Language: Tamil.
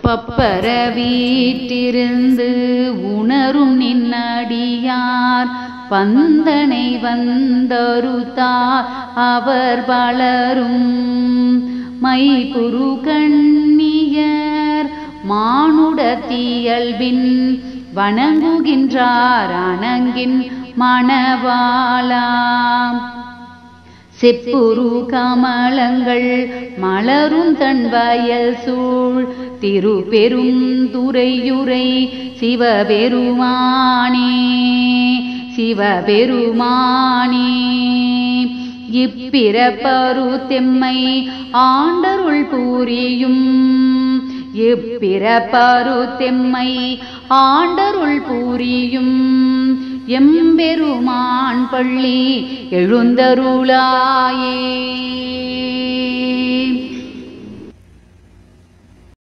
பப்பர வீற்றிருந்து உணரும் நின்னடியார் பந்தனை வந்தருத்தார் அவர் பலரும் மைபுரு கண்ணியர் மானுடத்தியல்பின் வணங்குகின்றார் அணங்கின் மணவாளாம் செப்புரு கமலங்கள் மலரும் தன் வயல் சூழ் திருப்பெரும் துறையுரை சிவபெருமானே சிவபெருமானே இப்பிறப்பரு தெம்மை ஆண்டருள் பூரியும் இப்பிறப்பரு தெம்மை ஆண்டருள் பூரியும் எம்பெருமான் பள்ளி எழுந்தருளாயே